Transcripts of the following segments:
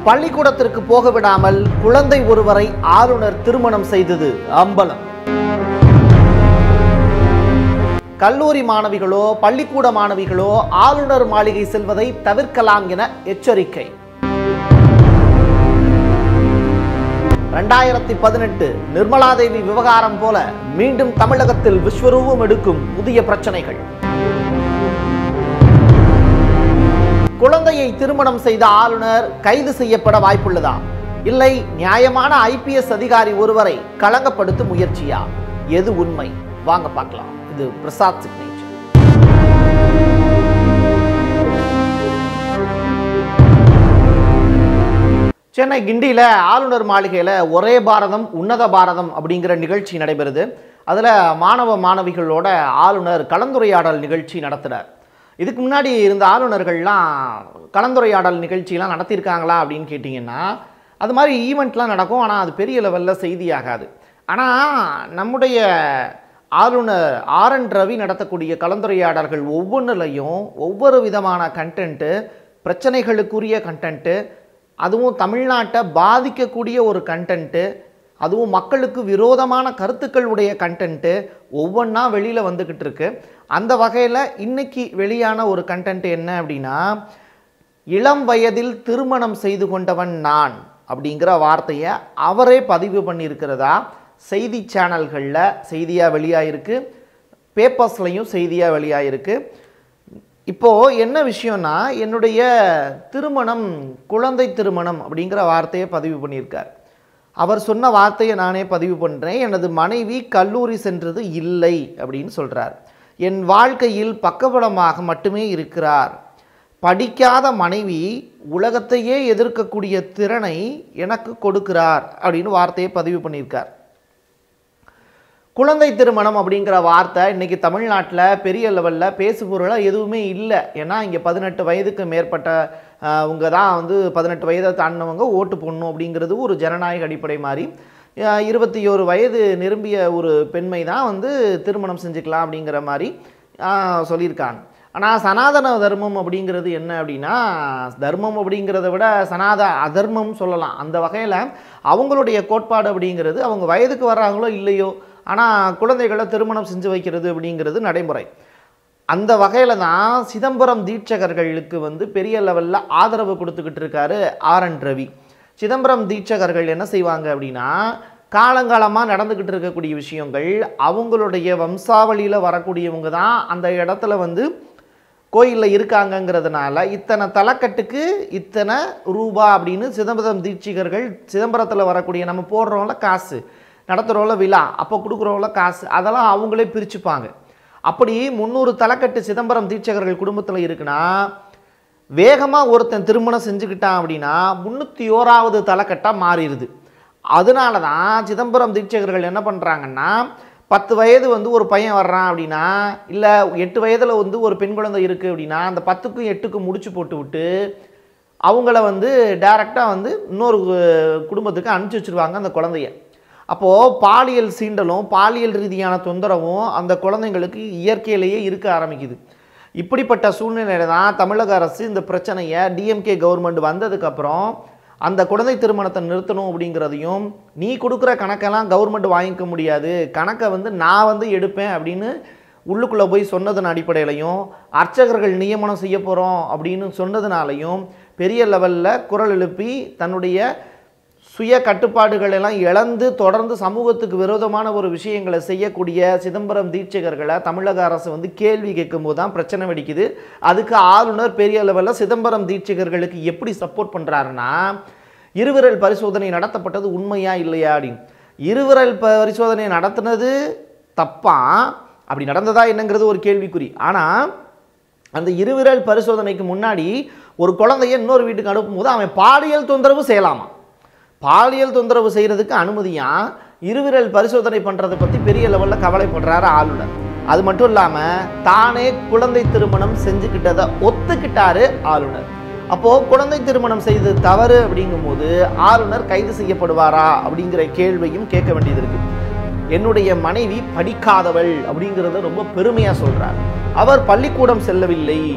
பள்ளிக்கூடத்திற்கு போக விடாமல் குழந்தை ஒருவரை ஆளுநர் திருமணம் செய்தது அம்பலம் கல்லூரி மாணவிகளோ பள்ளிக்கூட மாணவிகளோ ஆளுநர் மாளிகை செல்வதை தவிர்க்கலாம் என எச்சரிக்கை ரெண்டாயிரத்தி பதினெட்டு நிர்மலா தேவி விவகாரம் போல மீண்டும் தமிழகத்தில் விஸ்வரூபம் எடுக்கும் புதிய பிரச்சனைகள் குழந்தையை திருமணம் செய்த ஆளுநர் கைது செய்யப்பட வாய்ப்புள்ளதா இல்லை நியாயமான ஐபிஎஸ் அதிகாரி ஒருவரை களங்கப்படுத்தும் முயற்சியா எது உண்மை வாங்க பார்க்கலாம் இது பிரசாத் சிக்னேச்சர் சென்னை கிண்டியில் ஆளுநர் மாளிகையில் ஒரே பாரதம் உன்னத பாரதம் அப்படிங்கிற நிகழ்ச்சி நடைபெறுது அதில் மாணவ மாணவிகளோட ஆளுநர் கலந்துரையாடல் நிகழ்ச்சி நடத்துகிறார் இதுக்கு முன்னாடி இருந்த ஆளுநர்கள்லாம் கலந்துரையாடல் நிகழ்ச்சியெலாம் நடத்தியிருக்காங்களா அப்படின்னு கேட்டிங்கன்னா அது மாதிரி ஈவெண்ட்லாம் நடக்கும் ஆனால் அது பெரிய லெவலில் செய்தியாகாது ஆனால் நம்முடைய ஆளுநர் ஆர் என் ரவி நடத்தக்கூடிய கலந்துரையாடல்கள் ஒவ்வொன்றுலையும் ஒவ்வொரு விதமான கண்டென்ட்டு பிரச்சனைகளுக்குரிய கண்டென்ட்டு அதுவும் தமிழ்நாட்டை பாதிக்கக்கூடிய ஒரு கண்டென்ட்டு அதுவும் மக்களுக்கு விரோதமான கருத்துக்கள் உடைய கண்டென்ட்டு ஒவ்வொன்றா வெளியில் வந்துக்கிட்டு இருக்கு அந்த வகையில் இன்னைக்கு வெளியான ஒரு கண்டென்ட் என்ன அப்படின்னா இளம் வயதில் திருமணம் செய்து கொண்டவன் நான் அப்படிங்கிற வார்த்தையை அவரே பதிவு பண்ணியிருக்கிறதா செய்தி சேனல்களில் செய்தியாக வெளியாயிருக்கு பேப்பர்ஸ்லையும் செய்தியாக வெளியாயிருக்கு இப்போது என்ன விஷயம்னா என்னுடைய திருமணம் குழந்தை திருமணம் அப்படிங்கிற வார்த்தையை பதிவு பண்ணியிருக்கார் அவர் சொன்ன வார்த்தையை நானே பதிவு பண்ணுறேன் எனது மனைவி கல்லூரி சென்றது இல்லை அப்படின்னு சொல்கிறார் என் வாழ்க்கையில் பக்கபலமாக மட்டுமே இருக்கிறார் படிக்காத மனைவி உலகத்தையே எதிர்க்கக்கூடிய திறனை எனக்கு கொடுக்கிறார் அப்படின்னு வார்த்தையை பதிவு பண்ணியிருக்கார் குழந்தை திருமணம் அப்படிங்கிற வார்த்தை இன்னைக்கு தமிழ்நாட்டில் பெரிய லெவலில் பேசுபொருளாக எதுவுமே இல்லை ஏன்னா இங்கே பதினெட்டு வயதுக்கு மேற்பட்ட அவங்க தான் வந்து பதினெட்டு வயதை தாண்டினவங்க ஓட்டு போடணும் அப்படிங்கிறது ஒரு ஜனநாயக அடிப்படை மாதிரி அஹ், இருபத்தி ஒரு வயது நிரம்பிய ஒரு பெண்மை தான் வந்து திருமணம் செஞ்சுக்கலாம் அப்படிங்கிற மாதிரி அஹ், சொல்லியிருக்காங்க ஆனால் சனாதன தர்மம் அப்படிங்கிறது என்ன அப்படின்னா தர்மம் அப்படிங்கிறத விட சனாத அதர்மம் சொல்லலாம் அந்த வகையில் அவங்களுடைய கோட்பாடு அப்படிங்கிறது அவங்க வயதுக்கு வர்றாங்களோ இல்லையோ ஆனால் குழந்தைகளை திருமணம் செஞ்சு வைக்கிறது அப்படிங்கிறது நடைமுறை அந்த வகையில் தான் சிதம்பரம் தீட்சகர்களுக்கு வந்து பெரிய லெவலில் ஆதரவு கொடுத்துக்கிட்டு இருக்காரு ஆர் என் ரவி சிதம்பரம் தீட்சகர்கள் என்ன செய்வாங்க அப்படின்னா காலங்காலமாக நடந்துக்கிட்டு இருக்கக்கூடிய விஷயங்கள் அவங்களுடைய வம்சாவளியில் வரக்கூடியவங்க தான் அந்த இடத்துல வந்து கோயிலில் இருக்காங்கங்கிறதுனால இத்தனை தலைக்கட்டுக்கு இத்தனை ரூபா அப்படின்னு சிதம்பரம் தீட்சிகர்கள் சிதம்பரத்தில் வரக்கூடிய நம்ம போடுறோம்ல காசு நடத்துகிறோம்ல விழா அப்போ கொடுக்குறோம்ல காசு அதெல்லாம் அவங்களே பிரிச்சுப்பாங்க அப்படி முந்நூறு தலைக்கட்டு சிதம்பரம் தீட்சகர்கள் குடும்பத்தில் இருக்குன்னா வேகமாக ஒருத்தன் திருமணம் செஞ்சுக்கிட்டான் அப்படின்னா முந்நூற்றி ஓராவது தலைக்கட்டாக மாறிடுது அதனால தான் சிதம்பரம் தீட்சகர்கள் என்ன பண்ணுறாங்கன்னா பத்து வயது வந்து ஒரு பையன் வர்றான் அப்படின்னா இல்லை எட்டு வயதில் வந்து ஒரு பெண் குழந்தை இருக்குது அப்படின்னா அந்த பத்துக்கும் எட்டுக்கும் முடிச்சு போட்டு விட்டு அவங்கள வந்து டைரெக்டாக வந்து இன்னொரு கு- குடும்பத்துக்கு அனுப்பிச்சி வச்சுருவாங்க அந்த குழந்தைய அப்போது பாலியல் சீண்டலும் பாலியல் ரீதியான தொந்தரவும் அந்த குழந்தைங்களுக்கு இயற்கையிலேயே இருக்க ஆரம்பிக்குது இப்படிப்பட்ட சூழ்நிலையில தான் தமிழக அரசு இந்த பிரச்சனையை டிஎம்கே கவர்மெண்ட் வந்ததுக்கப்புறம் அந்த குழந்தை திருமணத்தை நிறுத்தணும் அப்படிங்கிறதையும் நீ கொடுக்குற கணக்கெல்லாம் கவர்மெண்ட் வாங்கிக்க முடியாது கணக்கை வந்து நான் வந்து எடுப்பேன் அப்படின்னு உள்ளுக்குள்ளே போய் சொன்னதன் அடிப்படையிலையும் அர்ச்சகர்கள் நியமனம் செய்ய போகிறோம் அப்படின்னு சொன்னதுனாலையும் பெரிய லெவலில் குரல் எழுப்பி தன்னுடைய சுய கட்டுப்பாடுகள் எல்லாம் இழந்து தொடர்ந்து சமூகத்துக்கு விரோதமான ஒரு விஷயங்களை செய்யக்கூடிய சிதம்பரம் தீட்சகர்களை தமிழக அரசு வந்து கேள்வி கேட்கும்போது தான் பிரச்சனை வெடிக்குது அதுக்கு ஆளுநர் பெரிய லெவலில் சிதம்பரம் தீட்சகர்களுக்கு எப்படி சப்போர்ட் பண்ணுறாருன்னா இருவிரல் பரிசோதனை நடத்தப்பட்டது உண்மையா இல்லையா அப்படின்னு இருவிரல் பரிசோதனை நடத்தினது தப்பா அப்படி நடந்ததா என்னங்கிறது ஒரு கேள்விக்குறி ஆனால் அந்த இருவிரல் பரிசோதனைக்கு முன்னாடி ஒரு குழந்தைய இன்னொரு வீட்டுக்கு அனுப்பும்போது அவன் பாலியல் தொந்தரவு செய்யலாமா பாலியல் தொந்தரவு செய்கிறதுக்கு அனுமதியா இருவிரல் பரிசோதனை பண்ணுறதை பற்றி பெரிய லெவலில் கவலைப்படுறாரு ஆளுநர் அது மட்டும் இல்லாமல் தானே குழந்தை திருமணம் செஞ்சுக்கிட்டதை ஒத்துக்கிட்டாரு ஆளுநர் அப்போது குழந்தை திருமணம் செய்து தவறு அப்படிங்கும்போது ஆளுநர் கைது செய்யப்படுவாரா அப்படிங்கிற கேள்வியும் கேட்க வேண்டியது இருக்கு என்னுடைய மனைவி படிக்காதவள் அப்படிங்கிறத ரொம்ப பெருமையாக சொல்றார் அவர் பள்ளிக்கூடம் செல்லவில்லை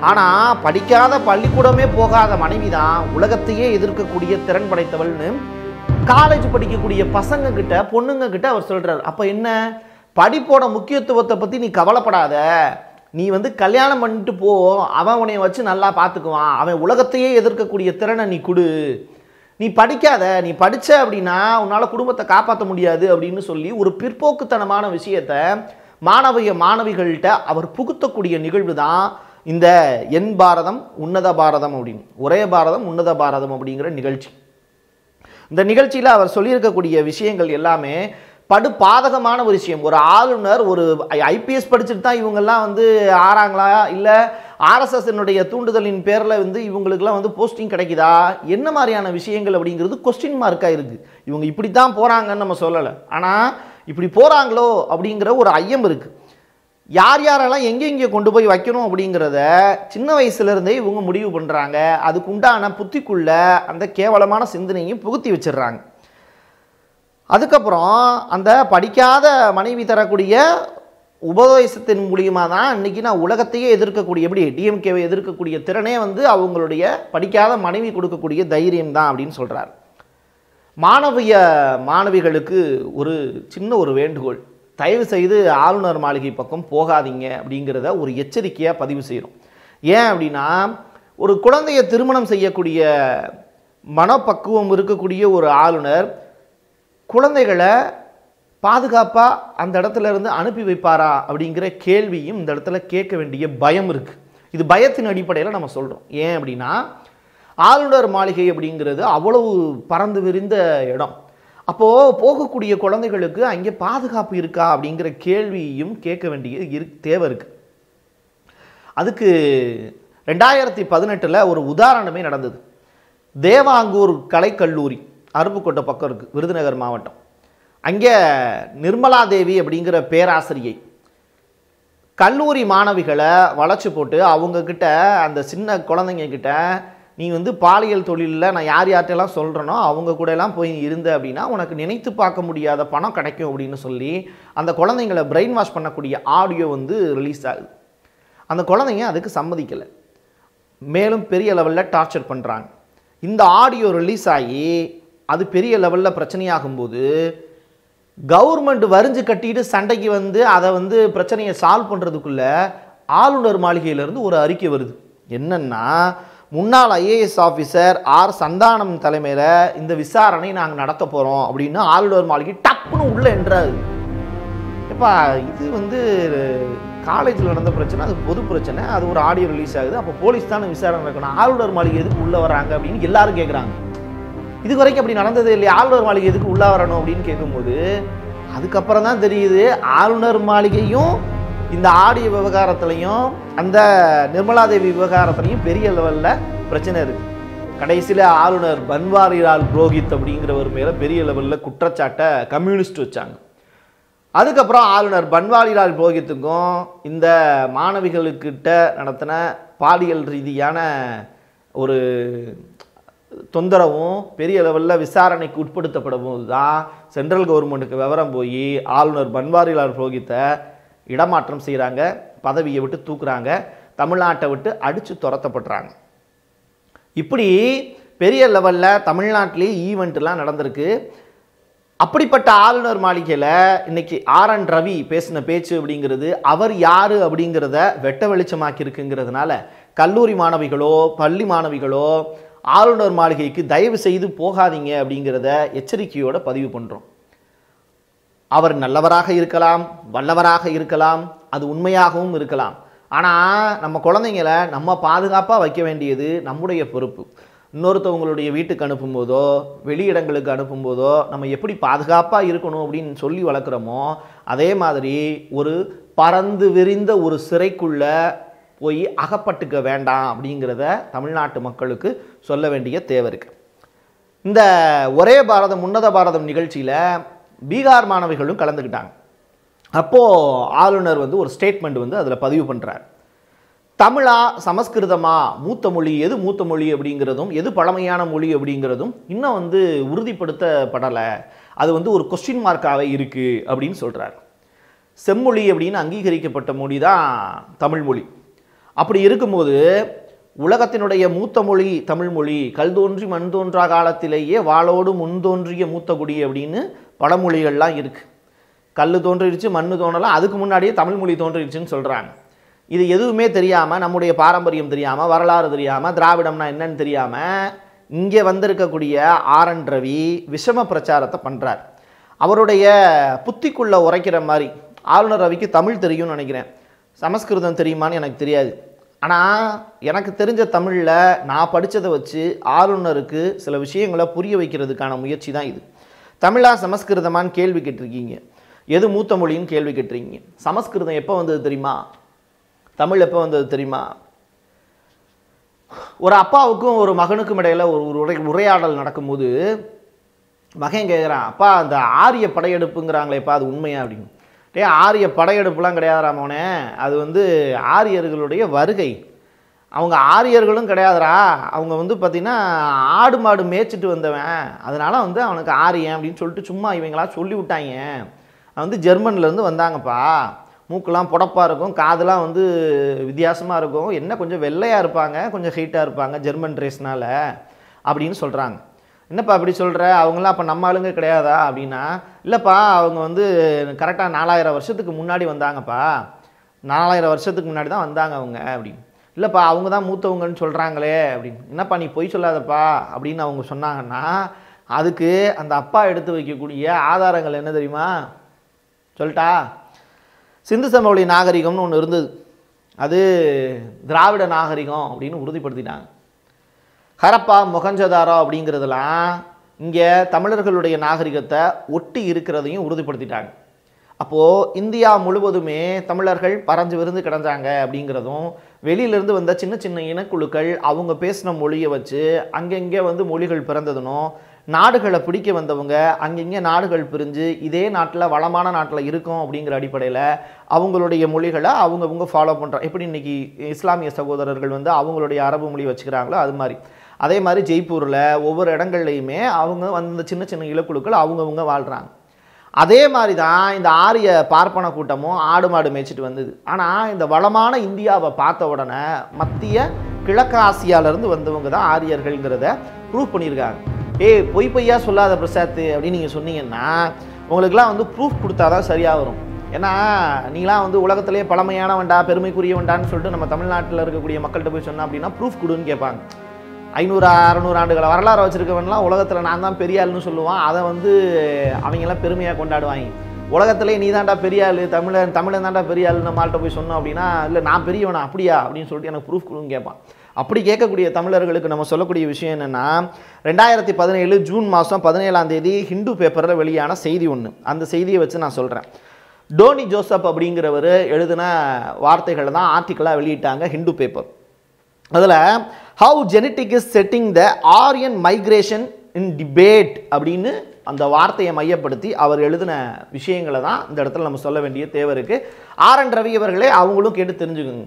ஆனால் படிக்காத பள்ளிக்கூடமே போகாத மனைவி தான் உலகத்தையே எதிர்க்கக்கூடிய திறன் படைத்தவள்னு காலேஜ் படிக்கக்கூடிய பசங்க கிட்ட பொண்ணுங்க கிட்ட அவர் சொல்றாரு அப்போ என்ன படிப்போட முக்கியத்துவத்தை பற்றி நீ கவலைப்படாத நீ வந்து கல்யாணம் பண்ணிட்டு போ அவன் உன்னைய வச்சு நல்லா பார்த்துக்குவான் அவன் உலகத்தையே எதிர்க்கக்கூடிய திறனை நீ கொடு நீ படிக்காத நீ படிச்ச அப்படின்னா உன்னால் குடும்பத்தை காப்பாற்ற முடியாது அப்படின்னு சொல்லி ஒரு பிற்போக்குத்தனமான விஷயத்த மாணவிய மாணவிகள்கிட்ட அவர் புகுத்தக்கூடிய நிகழ்வு தான் இந்த என் பாரதம் உன்னத பாரதம் அப்படின்னு ஒரே பாரதம் உன்னத பாரதம் அப்படிங்கிற நிகழ்ச்சி இந்த நிகழ்ச்சியில் அவர் சொல்லியிருக்கக்கூடிய விஷயங்கள் எல்லாமே படு பாதகமான ஒரு விஷயம் ஒரு ஆளுநர் ஒரு ஐபிஎஸ் படிச்சுட்டு தான் இவங்கெல்லாம் வந்து ஆறாங்களா இல்லை ஆர்எஸ்எஸ்னுடைய தூண்டுதலின் பேரில் வந்து இவங்களுக்குலாம் வந்து போஸ்டிங் கிடைக்குதா என்ன மாதிரியான விஷயங்கள் அப்படிங்கிறது கொஸ்டின் மார்க்காக இருக்குது இவங்க இப்படி தான் போகிறாங்கன்னு நம்ம சொல்லலை ஆனால் இப்படி போகிறாங்களோ அப்படிங்கிற ஒரு ஐயம் இருக்குது யார் யாரெல்லாம் எங்கெங்கே கொண்டு போய் வைக்கணும் அப்படிங்கிறத சின்ன வயசுலேருந்தே இவங்க முடிவு பண்ணுறாங்க அதுக்கு உண்டான புத்திக்குள்ள அந்த கேவலமான சிந்தனையும் புகுத்தி வச்சிடுறாங்க அதுக்கப்புறம் அந்த படிக்காத மனைவி தரக்கூடிய உபதேசத்தின் மூலியமாக தான் இன்றைக்கி நான் உலகத்தையே எதிர்க்கக்கூடிய எப்படி டிஎம்கேவை எதிர்க்கக்கூடிய திறனே வந்து அவங்களுடைய படிக்காத மனைவி கொடுக்கக்கூடிய தைரியம் தான் அப்படின்னு சொல்கிறார் மாணவிய மாணவிகளுக்கு ஒரு சின்ன ஒரு வேண்டுகோள் தயவு செய்து ஆளுநர் மாளிகை பக்கம் போகாதீங்க அப்படிங்கிறத ஒரு எச்சரிக்கையாக பதிவு செய்கிறோம் ஏன் அப்படின்னா ஒரு குழந்தையை திருமணம் செய்யக்கூடிய மனப்பக்குவம் இருக்கக்கூடிய ஒரு ஆளுநர் குழந்தைகளை பாதுகாப்பாக அந்த இடத்துல இருந்து அனுப்பி வைப்பாரா அப்படிங்கிற கேள்வியும் இந்த இடத்துல கேட்க வேண்டிய பயம் இருக்குது இது பயத்தின் அடிப்படையில் நம்ம சொல்கிறோம் ஏன் அப்படின்னா ஆளுநர் மாளிகை அப்படிங்கிறது அவ்வளவு பறந்து விரிந்த இடம் அப்போது போகக்கூடிய குழந்தைகளுக்கு அங்கே பாதுகாப்பு இருக்கா அப்படிங்கிற கேள்வியும் கேட்க வேண்டிய இரு தேவை இருக்குது அதுக்கு ரெண்டாயிரத்தி பதினெட்டில் ஒரு உதாரணமே நடந்தது தேவாங்கூர் கலைக்கல்லூரி அருப்புக்கோட்டை பக்கம் இருக்குது விருதுநகர் மாவட்டம் அங்கே நிர்மலா தேவி அப்படிங்கிற பேராசிரியை கல்லூரி மாணவிகளை வளைச்சு போட்டு அவங்கக்கிட்ட அந்த சின்ன குழந்தைங்க கிட்ட நீ வந்து பாலியல் தொழிலில் நான் யார் யார்கிட்டலாம் சொல்கிறேனோ அவங்க கூட எல்லாம் போய் இருந்த அப்படின்னா உனக்கு நினைத்து பார்க்க முடியாத பணம் கிடைக்கும் அப்படின்னு சொல்லி அந்த குழந்தைங்களை பிரெயின் வாஷ் பண்ணக்கூடிய ஆடியோ வந்து ரிலீஸ் ஆகுது அந்த குழந்தைங்க அதுக்கு சம்மதிக்கலை மேலும் பெரிய லெவலில் டார்ச்சர் பண்ணுறாங்க இந்த ஆடியோ ரிலீஸ் ஆகி அது பெரிய லெவலில் பிரச்சனையாகும்போது கவர்மெண்ட் வரிஞ்சு கட்டிட்டு சண்டைக்கு வந்து அதை வந்து பிரச்சனையை சால்வ் பண்ணுறதுக்குள்ள ஆளுநர் மாளிகையிலேருந்து ஒரு அறிக்கை வருது என்னன்னா முன்னாள் ஐஏஎஸ் ஆஃபீஸர் ஆர் சந்தானம் தலைமையில் இந்த விசாரணை நாங்கள் நடத்த போகிறோம் அப்படின்னு ஆளுநர் மாளிகை டப்புன்னு உள்ளே என்றாரு எப்பா இது வந்து காலேஜில் நடந்த பிரச்சனை அது பொது பிரச்சனை அது ஒரு ஆடியோ ரிலீஸ் ஆகுது அப்போ போலீஸ் தானே விசாரணை நடக்கணும் ஆளுநர் மாளிகை எதுக்கு உள்ளே வராங்க அப்படின்னு எல்லாரும் கேட்குறாங்க இது வரைக்கும் அப்படி நடந்தது இல்லையா ஆளுநர் மாளிகை எதுக்கு உள்ளே வரணும் அப்படின்னு கேட்கும்போது அதுக்கப்புறம் தான் தெரியுது ஆளுநர் மாளிகையும் இந்த ஆடியோ விவகாரத்துலையும் அந்த நிர்மலாதேவி விவகாரத்துலையும் பெரிய லெவலில் பிரச்சனை இருக்குது கடைசியில் ஆளுநர் பன்வாரிலால் புரோஹித் அப்படிங்கிறவர் மேலே பெரிய லெவலில் குற்றச்சாட்டை கம்யூனிஸ்ட் வச்சாங்க அதுக்கப்புறம் ஆளுநர் பன்வாரிலால் புரோஹித்துக்கும் இந்த மாணவிகளுக்கிட்ட நடத்தின பாலியல் ரீதியான ஒரு தொந்தரவும் பெரிய லெவலில் விசாரணைக்கு உட்படுத்தப்படும் போது தான் சென்ட்ரல் கவர்மெண்ட்டுக்கு விவரம் போய் ஆளுநர் பன்வாரிலால் புரோஹித்தை இடமாற்றம் செய்கிறாங்க பதவியை விட்டு தூக்குறாங்க தமிழ்நாட்டை விட்டு அடித்து துரத்தப்படுறாங்க இப்படி பெரிய லெவலில் தமிழ்நாட்டிலேயே ஈவெண்ட்லாம் நடந்திருக்கு அப்படிப்பட்ட ஆளுநர் மாளிகையில் இன்னைக்கு ஆர் என் ரவி பேசின பேச்சு அப்படிங்கிறது அவர் யார் அப்படிங்கிறத வெட்ட வெளிச்சமாக்கி இருக்குங்கிறதுனால கல்லூரி மாணவிகளோ பள்ளி மாணவிகளோ ஆளுநர் மாளிகைக்கு தயவு செய்து போகாதீங்க அப்படிங்கிறத எச்சரிக்கையோட பதிவு பண்ணுறோம் அவர் நல்லவராக இருக்கலாம் வல்லவராக இருக்கலாம் அது உண்மையாகவும் இருக்கலாம் ஆனால் நம்ம குழந்தைங்களை நம்ம பாதுகாப்பாக வைக்க வேண்டியது நம்முடைய பொறுப்பு இன்னொருத்தவங்களுடைய வீட்டுக்கு அனுப்பும்போதோ வெளியிடங்களுக்கு அனுப்பும்போதோ நம்ம எப்படி பாதுகாப்பாக இருக்கணும் அப்படின்னு சொல்லி வளர்க்குறோமோ அதே மாதிரி ஒரு பறந்து விரிந்த ஒரு சிறைக்குள்ள போய் அகப்பட்டுக்க வேண்டாம் அப்படிங்கிறத தமிழ்நாட்டு மக்களுக்கு சொல்ல வேண்டிய தேவை இருக்குது இந்த ஒரே பாரதம் உன்னத பாரதம் நிகழ்ச்சியில் பீகார் மாணவிகளும் கலந்துக்கிட்டாங்க அப்போது ஆளுநர் வந்து ஒரு ஸ்டேட்மெண்ட் வந்து அதில் பதிவு பண்ணுறார் தமிழா சமஸ்கிருதமா மூத்த மொழி எது மூத்த மொழி அப்படிங்கிறதும் எது பழமையான மொழி அப்படிங்கிறதும் இன்னும் வந்து உறுதிப்படுத்தப்படலை அது வந்து ஒரு கொஸ்டின் மார்க்காகவே இருக்குது அப்படின்னு சொல்கிறார் செம்மொழி அப்படின்னு அங்கீகரிக்கப்பட்ட மொழி தான் தமிழ் மொழி அப்படி இருக்கும்போது உலகத்தினுடைய மூத்த மொழி தமிழ் மொழி கல் தோன்றி மண் தோன்றா காலத்திலேயே வாளோடு முன் தோன்றிய மூத்த குடி அப்படின்னு பழமொழிகள்லாம் இருக்குது கல் தோன்றிடுச்சு மண் தோன்றலாம் அதுக்கு முன்னாடியே தமிழ் மொழி தோன்றிடுச்சுன்னு சொல்கிறாங்க இது எதுவுமே தெரியாமல் நம்முடைய பாரம்பரியம் தெரியாமல் வரலாறு தெரியாமல் திராவிடம்னா என்னன்னு தெரியாமல் இங்கே வந்திருக்கக்கூடிய ஆர் என் ரவி விஷம பிரச்சாரத்தை பண்ணுறார் அவருடைய புத்திக்குள்ளே உரைக்கிற மாதிரி ஆளுநர் ரவிக்கு தமிழ் தெரியும்னு நினைக்கிறேன் சமஸ்கிருதம் தெரியுமான்னு எனக்கு தெரியாது ஆனால் எனக்கு தெரிஞ்ச தமிழில் நான் படித்ததை வச்சு ஆளுநருக்கு சில விஷயங்களை புரிய வைக்கிறதுக்கான முயற்சி தான் இது தமிழா சமஸ்கிருதமான்னு கேள்வி கேட்டிருக்கீங்க எது மூத்த மொழின்னு கேள்வி கேட்டிருக்கீங்க சமஸ்கிருதம் எப்போ வந்தது தெரியுமா தமிழ் எப்போ வந்தது தெரியுமா ஒரு அப்பாவுக்கும் ஒரு மகனுக்கும் இடையில ஒரு ஒரு உரை உரையாடல் நடக்கும்போது மகன் கேட்குறான் அப்பா அந்த ஆரிய படையெடுப்புங்கிறாங்களேப்பா அது உண்மையா அப்படின்னு டே ஆரிய படையெடுப்புலாம் கிடையாதுடா மோனே அது வந்து ஆரியர்களுடைய வருகை அவங்க ஆரியர்களும் கிடையாதுடா அவங்க வந்து பார்த்திங்கன்னா ஆடு மாடு மேய்ச்சிட்டு வந்தவன் அதனால வந்து அவனுக்கு ஆரியன் அப்படின்னு சொல்லிட்டு சும்மா இவங்களா சொல்லி விட்டாங்க அவன் வந்து ஜெர்மன்லேருந்து வந்தாங்கப்பா மூக்கெல்லாம் புடப்பாக இருக்கும் காதெல்லாம் வந்து வித்தியாசமாக இருக்கும் என்ன கொஞ்சம் வெள்ளையாக இருப்பாங்க கொஞ்சம் ஹீட்டாக இருப்பாங்க ஜெர்மன் ரேஸ்னால அப்படின்னு சொல்கிறாங்க என்னப்பா அப்படி சொல்கிற அவங்களாம் அப்போ நம்ம ஆளுங்க கிடையாதா அப்படின்னா இல்லைப்பா அவங்க வந்து கரெக்டாக நாலாயிரம் வருஷத்துக்கு முன்னாடி வந்தாங்கப்பா நாலாயிரம் வருஷத்துக்கு முன்னாடி தான் வந்தாங்க அவங்க அப்படின்னு இல்லைப்பா அவங்க தான் மூத்தவங்கன்னு சொல்கிறாங்களே அப்படின்னு என்னப்பா நீ பொய் சொல்லாதப்பா அப்படின்னு அவங்க சொன்னாங்கன்னா அதுக்கு அந்த அப்பா எடுத்து வைக்கக்கூடிய ஆதாரங்கள் என்ன தெரியுமா சொல்லிட்டா சிந்து சமவெளி நாகரிகம்னு ஒன்று இருந்தது அது திராவிட நாகரிகம் அப்படின்னு உறுதிப்படுத்திட்டாங்க ஹரப்பா மொகஞ்சதாரோ அப்படிங்கிறதெல்லாம் இங்கே தமிழர்களுடைய நாகரிகத்தை ஒட்டி இருக்கிறதையும் உறுதிப்படுத்திட்டாங்க அப்போது இந்தியா முழுவதுமே தமிழர்கள் பறஞ்சு விருந்து கிடந்தாங்க அப்படிங்கிறதும் வெளியிலேருந்து வந்த சின்ன சின்ன இனக்குழுக்கள் அவங்க பேசின மொழியை வச்சு அங்கங்கே வந்து மொழிகள் பிறந்ததுனும் நாடுகளை பிடிக்க வந்தவங்க அங்கங்கே நாடுகள் பிரிஞ்சு இதே நாட்டில் வளமான நாட்டில் இருக்கும் அப்படிங்கிற அடிப்படையில் அவங்களுடைய மொழிகளை அவங்கவுங்க ஃபாலோ பண்ணுறாங்க எப்படி இன்னைக்கு இஸ்லாமிய சகோதரர்கள் வந்து அவங்களுடைய அரபு மொழி வச்சுக்கிறாங்களோ அது மாதிரி அதே மாதிரி ஜெய்ப்பூரில் ஒவ்வொரு இடங்கள்லையுமே அவங்க வந்து சின்ன சின்ன இலக்குழுக்கள் அவங்கவுங்க வாழ்கிறாங்க அதே மாதிரி தான் இந்த ஆரிய பார்ப்பன கூட்டமும் ஆடு மாடு மேய்ச்சிட்டு வந்தது ஆனால் இந்த வளமான இந்தியாவை பார்த்த உடனே மத்திய கிழக்கு ஆசியாவிலேருந்து வந்தவங்க தான் ஆரியர்கள்ங்கிறத ப்ரூவ் பண்ணியிருக்காங்க ஏய் பொய் பொய்யா சொல்லாத பிரசாத் அப்படின்னு நீங்கள் சொன்னீங்கன்னா உங்களுக்குலாம் வந்து ப்ரூஃப் கொடுத்தா தான் சரியாக வரும் ஏன்னா நீங்களாம் வந்து உலகத்திலே பழமையானவன்டா பெருமைக்குரியவன்டான்னு சொல்லிட்டு நம்ம தமிழ்நாட்டில் இருக்கக்கூடிய மக்கள்கிட்ட போய் சொன்னா அப்படின்னா ப்ரூஃப் கொடுன்னு கேட்பாங்க ஐநூறு அறநூறு ஆண்டுகளை வரலாறு வச்சிருக்கவன்லாம் உலகத்தில் நான் தான் பெரிய ஆளுன்னு சொல்லுவான் அதை வந்து அவங்கெல்லாம் பெருமையாக கொண்டாடுவாங்க உலகத்திலே நீ தான்டா பெரிய ஆளு தமிழன் தமிழன் தான்டா பெரிய ஆளு நம்மள்கிட்ட போய் சொன்னோம் அப்படின்னா இல்லை நான் பெரியவனா அப்படியா அப்படின்னு சொல்லிட்டு எனக்கு ப்ரூஃப் கொடுன்னு கேட்பான் அப்படி கேட்கக்கூடிய தமிழர்களுக்கு நம்ம சொல்லக்கூடிய விஷயம் என்னென்னா ரெண்டாயிரத்தி பதினேழு ஜூன் மாதம் பதினேழாம் தேதி ஹிந்து பேப்பரில் வெளியான செய்தி ஒன்று அந்த செய்தியை வச்சு நான் சொல்கிறேன் டோனி ஜோசப் அப்படிங்கிறவர் எழுதின வார்த்தைகளை தான் ஆர்டிக்கலாக வெளியிட்டாங்க ஹிந்து பேப்பர் அதில் how genetic is settling the Aryan migration in debate அப்படின்னு அந்த வார்த்தையை மையப்படுத்தி அவர் எழுதின விஷயங்களை தான் இந்த இடத்துல நம்ம சொல்ல வேண்டிய தேவை இருக்குது ஆர் என் ரவி அவர்களே அவங்களும் கேட்டு தெரிஞ்சுக்கோங்க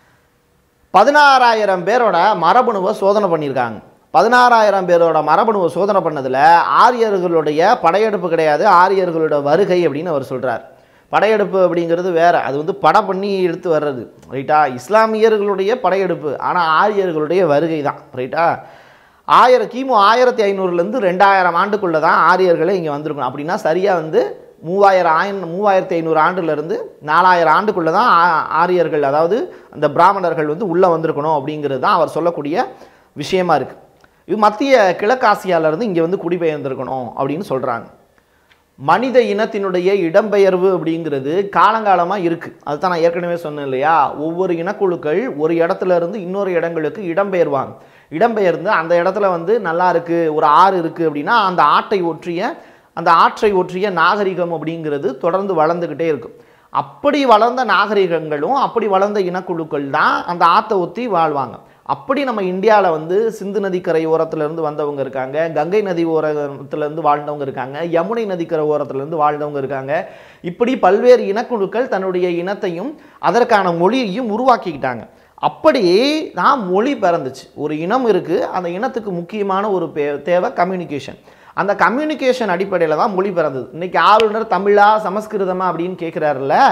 பதினாறாயிரம் பேரோட மரபணுவை சோதனை பண்ணியிருக்காங்க பதினாறாயிரம் பேரோட மரபணுவை சோதனை பண்ணதில் ஆரியர்களுடைய படையெடுப்பு கிடையாது ஆரியர்களோட வருகை அப்படின்னு அவர் சொல்கிறார் படையெடுப்பு அப்படிங்கிறது வேற அது வந்து படம் பண்ணி எடுத்து வர்றது ரைட்டா இஸ்லாமியர்களுடைய படையெடுப்பு ஆனால் ஆரியர்களுடைய வருகை தான் ரைட்டா ஆயிரம் கிமு ஆயிரத்தி ஐநூறுலேருந்து ரெண்டாயிரம் ஆண்டுக்குள்ளே தான் ஆரியர்களே இங்கே வந்திருக்கணும் அப்படின்னா சரியாக வந்து மூவாயிரம் ஆயிரம் மூவாயிரத்தி ஐநூறு ஆண்டுலேருந்து நாலாயிரம் ஆண்டுக்குள்ளே தான் ஆ- ஆரியர்கள் அதாவது அந்த பிராமணர்கள் வந்து உள்ளே வந்திருக்கணும் அப்படிங்கிறது தான் அவர் சொல்லக்கூடிய விஷயமா இருக்குது இது மத்திய கிழக்காசியாவிலேருந்து இங்கே வந்து குடிபெயர்ந்திருக்கணும் அப்படின்னு சொல்கிறாங்க மனித இனத்தினுடைய இடம்பெயர்வு அப்படிங்கிறது காலங்காலமாக இருக்குது அதுதான் நான் ஏற்கனவே சொன்னேன் இல்லையா ஒவ்வொரு இனக்குழுக்கள் ஒரு இடத்துல இருந்து இன்னொரு இடங்களுக்கு இடம்பெயர்வாங்க இடம்பெயர்ந்து அந்த இடத்துல வந்து நல்லா இருக்குது ஒரு ஆறு இருக்குது அப்படின்னா அந்த ஆட்டை ஒற்றிய அந்த ஆற்றை ஒற்றிய நாகரிகம் அப்படிங்கிறது தொடர்ந்து வளர்ந்துக்கிட்டே இருக்கும் அப்படி வளர்ந்த நாகரிகங்களும் அப்படி வளர்ந்த இனக்குழுக்கள் தான் அந்த ஆற்றை ஒத்தி வாழ்வாங்க அப்படி நம்ம இந்தியாவில் வந்து சிந்து நதிக்கரை ஓரத்துலேருந்து வந்தவங்க இருக்காங்க கங்கை நதி ஓரத்துலேருந்து வாழ்ந்தவங்க இருக்காங்க யமுனை நதிக்கரை ஓரத்துலேருந்து வாழ்ந்தவங்க இருக்காங்க இப்படி பல்வேறு இனக்குழுக்கள் தன்னுடைய இனத்தையும் அதற்கான மொழியையும் உருவாக்கிக்கிட்டாங்க அப்படி தான் மொழி பிறந்துச்சு ஒரு இனம் இருக்குது அந்த இனத்துக்கு முக்கியமான ஒரு பே- தேவை கம்யூனிகேஷன் அந்த கம்யூனிகேஷன் அடிப்படையில் தான் மொழி பிறந்தது இன்னைக்கு ஆளுநர் தமிழா சமஸ்கிருதமா அப்படின்னு கேட்குறாருல்ல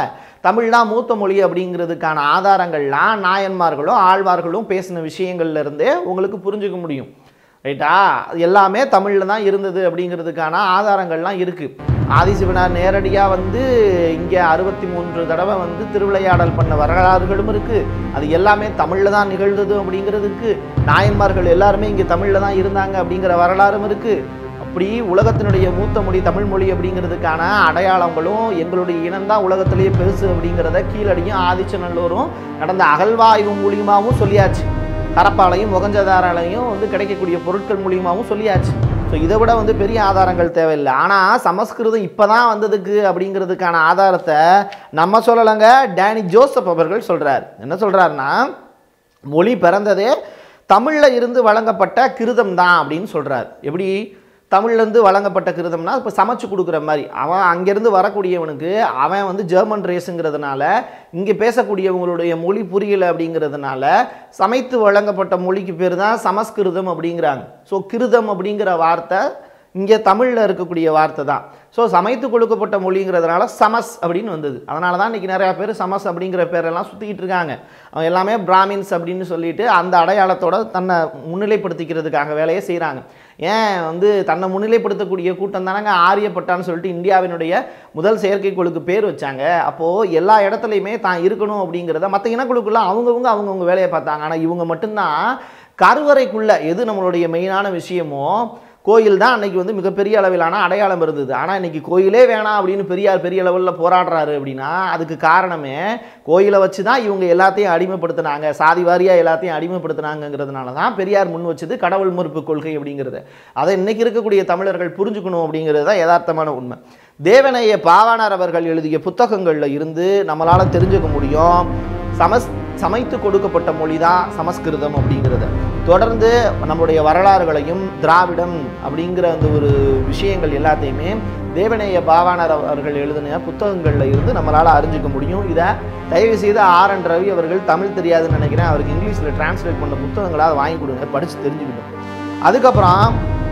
தமிழ் தான் மூத்த மொழி அப்படிங்கிறதுக்கான ஆதாரங்கள்லாம் நாயன்மார்களும் ஆழ்வார்களும் பேசின விஷயங்கள்ல இருந்தே உங்களுக்கு புரிஞ்சுக்க முடியும் ரைட்டா அது எல்லாமே தமிழில் தான் இருந்தது அப்படிங்கிறதுக்கான ஆதாரங்கள்லாம் இருக்குது ஆதிசிவனார் நேரடியாக வந்து இங்கே அறுபத்தி மூன்று தடவை வந்து திருவிளையாடல் பண்ண வரலாறுகளும் இருக்குது அது எல்லாமே தமிழில் தான் நிகழ்ந்தது அப்படிங்கிறதுக்கு நாயன்மார்கள் எல்லாருமே இங்கே தமிழில் தான் இருந்தாங்க அப்படிங்கிற வரலாறும் இருக்குது அப்படி உலகத்தினுடைய மூத்த மொழி தமிழ் மொழி அப்படிங்கிறதுக்கான அடையாளங்களும் எங்களுடைய இனம்தான் உலகத்திலேயே பெருசு அப்படிங்கிறத கீழடியும் ஆதிச்சநல்லூரும் நடந்த அகழ்வாய்வு மூலியமாகவும் சொல்லியாச்சு கரப்பாலையும் முகஞ்சதாராலையும் வந்து கிடைக்கக்கூடிய பொருட்கள் மூலியமாகவும் சொல்லியாச்சு ஸோ இதை விட வந்து பெரிய ஆதாரங்கள் தேவையில்லை ஆனால் சமஸ்கிருதம் இப்போ தான் வந்ததுக்கு அப்படிங்கிறதுக்கான ஆதாரத்தை நம்ம சொல்லலைங்க டேனி ஜோசப் அவர்கள் சொல்கிறார் என்ன சொல்கிறாருன்னா மொழி பிறந்ததே தமிழில் இருந்து வழங்கப்பட்ட கிருதம் தான் அப்படின்னு சொல்கிறார் எப்படி தமிழ்லேருந்து வழங்கப்பட்ட கிருதம்னா இப்போ சமைச்சு கொடுக்குற மாதிரி அவன் அங்கேருந்து வரக்கூடியவனுக்கு அவன் வந்து ஜெர்மன் ரேஸுங்கிறதுனால இங்கே பேசக்கூடியவங்களுடைய மொழி புரியலை அப்படிங்கிறதுனால சமைத்து வழங்கப்பட்ட மொழிக்கு பேர் தான் சமஸ்கிருதம் அப்படிங்கிறாங்க ஸோ கிருதம் அப்படிங்கிற வார்த்தை இங்கே தமிழில் இருக்கக்கூடிய வார்த்தை தான் ஸோ சமைத்து கொடுக்கப்பட்ட மொழிங்கிறதுனால சமஸ் அப்படின்னு வந்தது அதனால தான் இன்றைக்கி நிறையா பேர் சமஸ் அப்படிங்கிற பேரெல்லாம் சுற்றிக்கிட்டு இருக்காங்க அவங்க எல்லாமே பிராமின்ஸ் அப்படின்னு சொல்லிட்டு அந்த அடையாளத்தோட தன்னை முன்னிலைப்படுத்திக்கிறதுக்காக வேலையை செய்கிறாங்க ஏன் வந்து தன்னை முன்னிலைப்படுத்தக்கூடிய கூட்டம் தானங்க ஆரியப்பட்டான்னு சொல்லிட்டு இந்தியாவினுடைய முதல் செயற்கைக்கோளுக்கு பேர் வச்சாங்க அப்போது எல்லா இடத்துலையுமே தான் இருக்கணும் அப்படிங்கிறத மற்ற இனக்குழுக்குள்ள அவங்கவுங்க அவங்கவுங்க வேலையை பார்த்தாங்க ஆனால் இவங்க மட்டும்தான் கருவறைக்குள்ளே எது நம்மளுடைய மெயினான விஷயமோ கோயில் தான் அன்னைக்கு வந்து மிகப்பெரிய அளவிலான அடையாளம் இருந்தது ஆனால் இன்னைக்கு கோயிலே வேணாம் அப்படின்னு பெரியார் பெரிய லெவலில் போராடுறாரு அப்படின்னா அதுக்கு காரணமே கோயிலை வச்சு தான் இவங்க எல்லாத்தையும் அடிமைப்படுத்தினாங்க சாதி வாரியாக எல்லாத்தையும் அடிமைப்படுத்தினாங்கிறதுனால தான் பெரியார் முன் வச்சது கடவுள் மறுப்பு கொள்கை அப்படிங்கிறது அதை இன்னைக்கு இருக்கக்கூடிய தமிழர்கள் புரிஞ்சுக்கணும் அப்படிங்கிறது தான் யதார்த்தமான உண்மை தேவனைய பாவாணர் அவர்கள் எழுதிய புத்தகங்களில் இருந்து நம்மளால் தெரிஞ்சுக்க முடியும் சமஸ் சமைத்து கொடுக்கப்பட்ட மொழி தான் சமஸ்கிருதம் அப்படிங்கிறது தொடர்ந்து நம்முடைய வரலாறுகளையும் திராவிடம் அப்படிங்கிற அந்த ஒரு விஷயங்கள் எல்லாத்தையுமே தேவநேய பாவாணர் அவர்கள் எழுதின புத்தகங்களில் இருந்து நம்மளால் அறிஞ்சிக்க முடியும் இதை தயவு செய்து ஆர் என் ரவி அவர்கள் தமிழ் தெரியாதுன்னு நினைக்கிறேன் அவருக்கு இங்கிலீஷில் டிரான்ஸ்லேட் பண்ண புத்தகங்களை அதை வாங்கி கொடுங்க படித்து தெரிஞ்சுக்கிட்டோம் அதுக்கப்புறம்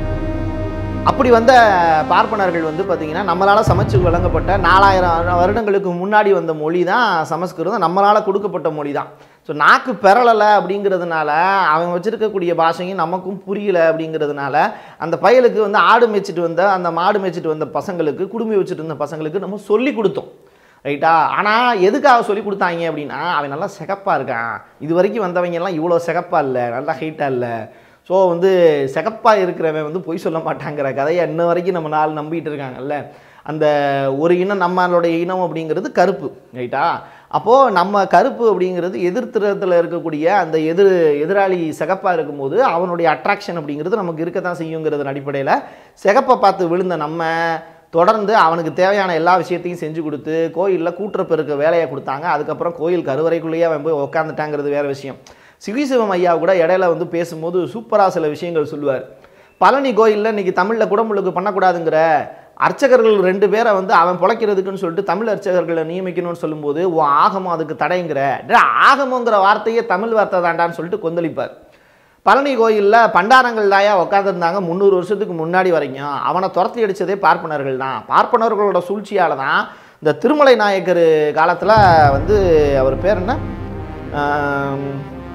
அப்படி வந்த பார்ப்பனர்கள் வந்து பார்த்திங்கன்னா நம்மளால் சமைச்சு வழங்கப்பட்ட நாலாயிரம் வருடங்களுக்கு முன்னாடி வந்த மொழி தான் சமஸ்கிருதம் நம்மளால் கொடுக்கப்பட்ட மொழி தான் ஸோ நாக்கு பெறலை அப்படிங்கிறதுனால அவன் வச்சுருக்கக்கூடிய பாஷையும் நமக்கும் புரியல அப்படிங்கிறதுனால அந்த பயலுக்கு வந்து ஆடு மேய்ச்சிட்டு வந்த அந்த மாடு மேய்ச்சிட்டு வந்த பசங்களுக்கு குடும்பி வச்சுட்டு இருந்த பசங்களுக்கு நம்ம சொல்லி கொடுத்தோம் ரைட்டா ஆனால் எதுக்காக சொல்லி கொடுத்தாங்க அப்படின்னா அவன் நல்லா சிகப்பாக இருக்கான் இது வரைக்கும் வந்தவங்க எல்லாம் இவ்வளோ சிகப்பாக இல்லை நல்லா ஹைட்டாக இல்லை ஸோ வந்து சிகப்பாக இருக்கிறவன் வந்து பொய் சொல்ல மாட்டாங்கிற கதையை இன்ன வரைக்கும் நம்ம நாள் நம்பிட்டு இருக்காங்கல்ல அந்த ஒரு இனம் நம்மளுடைய இனம் அப்படிங்கிறது கருப்பு ரைட்டா அப்போது நம்ம கருப்பு அப்படிங்கிறது எதிர்த்திரத்தில் இருக்கக்கூடிய அந்த எதிர் எதிராளி சிகப்பாக இருக்கும்போது அவனுடைய அட்ராக்ஷன் அப்படிங்கிறது நமக்கு இருக்க தான் செய்யுங்கிறது அடிப்படையில் சிகப்பை பார்த்து விழுந்த நம்ம தொடர்ந்து அவனுக்கு தேவையான எல்லா விஷயத்தையும் செஞ்சு கொடுத்து கோயிலில் கூட்டுறப்பெருக்க வேலையை கொடுத்தாங்க அதுக்கப்புறம் கோயில் கருவறைக்குள்ளேயே அவன் போய் உட்காந்துட்டாங்கிறது வேறு விஷயம் சிவிசிவம் ஐயா கூட இடையில வந்து பேசும்போது சூப்பராக சில விஷயங்கள் சொல்லுவார் பழனி கோயிலில் இன்னைக்கு தமிழில் குடமுழுக்கு பண்ணக்கூடாதுங்கிற அர்ச்சகர்கள் ரெண்டு பேரை வந்து அவன் பிழைக்கிறதுக்குன்னு சொல்லிட்டு தமிழ் அர்ச்சகர்களை நியமிக்கணும்னு சொல்லும்போது உன் ஆகமம் அதுக்கு தடைங்கிற டேய், ஆகமங்கிற வார்த்தையே தமிழ் வார்த்தை தாண்டான்னு சொல்லிட்டு கொந்தளிப்பார் பழனி கோயிலில் பண்டாரங்கள் தாயா உட்காந்துருந்தாங்க முந்நூறு வருஷத்துக்கு முன்னாடி வரைக்கும் அவனை துரத்தி அடித்ததே பார்ப்பனர்கள் தான் பார்ப்பனர்களோட சூழ்ச்சியால் தான் இந்த திருமலை நாயக்கர் காலத்தில் வந்து அவர் பேர் என்ன ஆம்,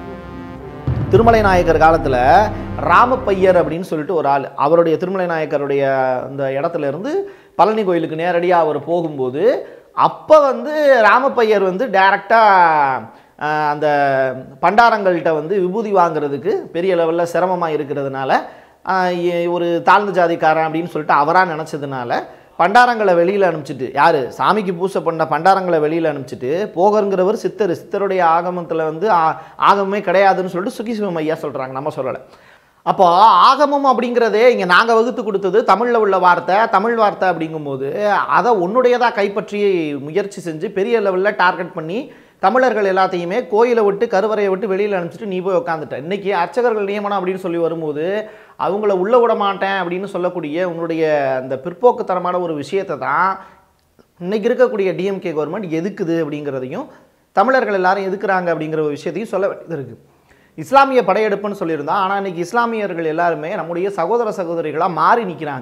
திருமலை நாயக்கர் காலத்தில் ராமப்பையர் அப்படின்னு சொல்லிட்டு ஒரு ஆள் அவருடைய திருமலை நாயக்கருடைய அந்த இடத்துல இருந்து பழனி கோயிலுக்கு நேரடியாக அவர் போகும்போது அப்போ வந்து ராமப்பையர் வந்து டைரெக்டாக அந்த பண்டாரங்கள்கிட்ட வந்து விபூதி வாங்குறதுக்கு பெரிய லெவலில் சிரமமாக இருக்கிறதுனால ஆஹ் எ- ஒரு தாழ்ந்த ஜாதிக்காரன் அப்படின்னு சொல்லிட்டு அவராக நினச்சதுனால பண்டாரங்களை வெளியில் அனுப்பிச்சிட்டு யார் சாமிக்கு பூசை பண்ண பண்டாரங்களை வெளியில் அனுப்பிச்சிட்டு போகருங்கிறவர் சித்தர் சித்தருடைய ஆகமத்தில் வந்து ஆ- ஆகமமே கிடையாதுன்னு சொல்லிட்டு சுகிசிவம் ஐயா சொல்கிறாங்க நம்ம சொல்லலை அப்போ ஆகமம் அப்படிங்கிறதே இங்கே நாங்கள் வகுத்து கொடுத்தது தமிழில் உள்ள வார்த்தை தமிழ் வார்த்தை அப்படிங்கும்போது அதை உன்னுடையதாக கைப்பற்றி முயற்சி செஞ்சு பெரிய லெவலில் டார்கெட் பண்ணி தமிழர்கள் எல்லாத்தையுமே கோயிலை விட்டு கருவறையை விட்டு வெளியில் அனுப்பிச்சிட்டு நீ போய் உட்காந்துட்ட இன்னைக்கு அர்ச்சகர்கள் நியமனம் அப்படின்னு சொல்லி வரும்போது அவங்கள உள்ள விட மாட்டேன் அப்படின்னு சொல்லக்கூடிய உன்னுடைய அந்த பிற்போக்குத்தனமான ஒரு விஷயத்தை தான் இன்னைக்கு இருக்கக்கூடிய டிஎம்கே கவர்மெண்ட் எதுக்குது அப்படிங்கிறதையும் தமிழர்கள் எல்லாரும் எதுக்குறாங்க அப்படிங்கிற ஒரு விஷயத்தையும் சொல்ல வேண்டியது இருக்குது இஸ்லாமிய படையெடுப்புன்னு சொல்லியிருந்தோம் ஆனால் இன்னைக்கு இஸ்லாமியர்கள் எல்லாருமே நம்முடைய சகோதர சகோதரிகளாக மாறி நிற்கிறாங்க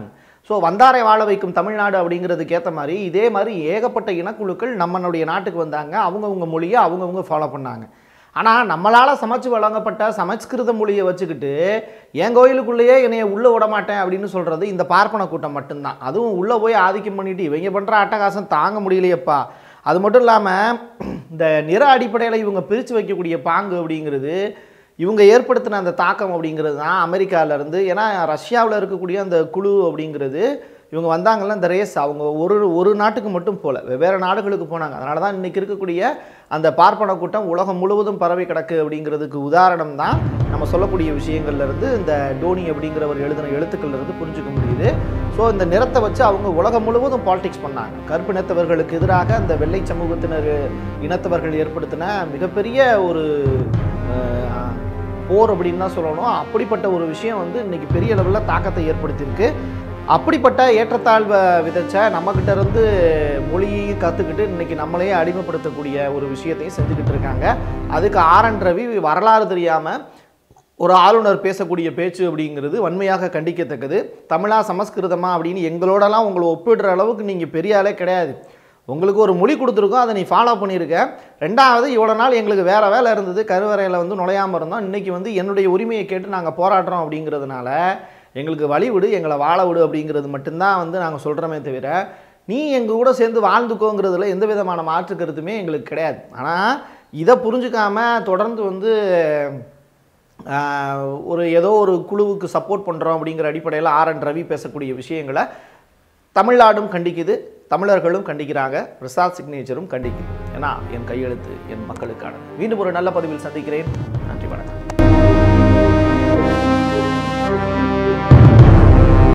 ஸோ வந்தாரை வாழ வைக்கும் தமிழ்நாடு அப்படிங்கிறதுக்கு ஏற்ற மாதிரி இதே மாதிரி ஏகப்பட்ட இனக்குழுக்கள் நம்மளுடைய நாட்டுக்கு வந்தாங்க அவங்கவுங்க மொழியை அவங்கவுங்க ஃபாலோ பண்ணாங்க ஆனால் நம்மளால் சமைச்சு வழங்கப்பட்ட சமஸ்கிருத மொழியை வச்சுக்கிட்டு என் கோயிலுக்குள்ளேயே என்னைய உள்ளே விட மாட்டேன் அப்படின்னு சொல்கிறது இந்த பார்ப்பன கூட்டம் மட்டும்தான் அதுவும் உள்ளே போய் ஆதிக்கம் பண்ணிட்டு இவங்க பண்ணுற அட்டகாசம் தாங்க முடியலையப்பா அது மட்டும் இல்லாமல் இந்த நிற அடிப்படையில் இவங்க பிரித்து வைக்கக்கூடிய பாங்கு அப்படிங்கிறது இவங்க ஏற்படுத்தின அந்த தாக்கம் அப்படிங்கிறது தான் அமெரிக்காவிலேருந்து ஏன்னா ரஷ்யாவில் இருக்கக்கூடிய அந்த குழு அப்படிங்கிறது இவங்க வந்தாங்கல்ல இந்த ரேஸ் அவங்க ஒரு ஒரு நாட்டுக்கு மட்டும் போகல வெவ்வேறு நாடுகளுக்கு போனாங்க அதனால தான் இன்றைக்கி இருக்கக்கூடிய அந்த பார்ப்பன கூட்டம் உலகம் முழுவதும் பரவி கிடக்கு அப்படிங்கிறதுக்கு உதாரணம் தான் நம்ம சொல்லக்கூடிய விஷயங்கள்ல இருந்து இந்த டோனி அப்படிங்கிறவர் எழுதின எழுத்துக்கள்ல இருந்து புரிஞ்சுக்க முடியுது ஸோ இந்த நிறத்தை வச்சு அவங்க உலகம் முழுவதும் பாலிடிக்ஸ் பண்ணாங்க கருப்பு இனத்தவர்களுக்கு எதிராக அந்த வெள்ளை சமூகத்தினர் இனத்தவர்கள் ஏற்படுத்தின மிகப்பெரிய ஒரு அஹ், போர் அப்படின்னு தான் சொல்லணும் அப்படிப்பட்ட ஒரு விஷயம் வந்து இன்னைக்கு பெரிய லெவலில் தாக்கத்தை ஏற்படுத்தியிருக்கு அப்படிப்பட்ட ஏற்றத்தாழ்வை விதைச்ச நம்மக்கிட்ட இருந்து மொழியையும் கற்றுக்கிட்டு இன்னைக்கு நம்மளையே அடிமைப்படுத்தக்கூடிய ஒரு விஷயத்தையும் செஞ்சுக்கிட்டு இருக்காங்க அதுக்கு ஆர் என் ரவி வரலாறு தெரியாமல் ஒரு ஆளுநர் பேசக்கூடிய பேச்சு அப்படிங்கிறது வன்மையாக கண்டிக்கத்தக்கது தமிழா சமஸ்கிருதமா அப்படின்னு எங்களோடலாம் உங்களை ஒப்பிடுற அளவுக்கு நீங்கள் பெரிய ஆளே கிடையாது உங்களுக்கு ஒரு மொழி கொடுத்துருக்கோம் அதை நீ ஃபாலோ பண்ணியிருக்க ரெண்டாவது இவ்வளோ நாள் எங்களுக்கு வேறு வேலை இருந்தது கருவறையில் வந்து நுழையாமல் இருந்தோம் இன்றைக்கி வந்து என்னுடைய உரிமையை கேட்டு நாங்கள் போராடுறோம் அப்படிங்கிறதுனால எங்களுக்கு வழி விடு எங்களை வாழ விடு அப்படிங்கிறது மட்டும்தான் வந்து நாங்கள் சொல்கிறோமே தவிர நீ எங்கள் கூட சேர்ந்து வாழ்ந்துக்கோங்கிறதுல எந்த விதமான மாற்று கருத்துமே எங்களுக்கு கிடையாது ஆனால் இதை புரிஞ்சுக்காம தொடர்ந்து வந்து ஆஹ், ஒரு ஏதோ ஒரு குழுவுக்கு சப்போர்ட் பண்ணுறோம் அப்படிங்கிற அடிப்படையில் ஆர் என் ரவி பேசக்கூடிய விஷயங்களை தமிழ்நாடும் கண்டிக்குது தமிழர்களும் கண்டிக்கிறாங்க பிரசாத் சிக்னேச்சரும் கண்டிக்குது ஏன்னா என் கையெழுத்து என் மக்களுக்கான மீண்டும் ஒரு நல்ல பதிவில் சந்திக்கிறேன் நன்றி வணக்கம்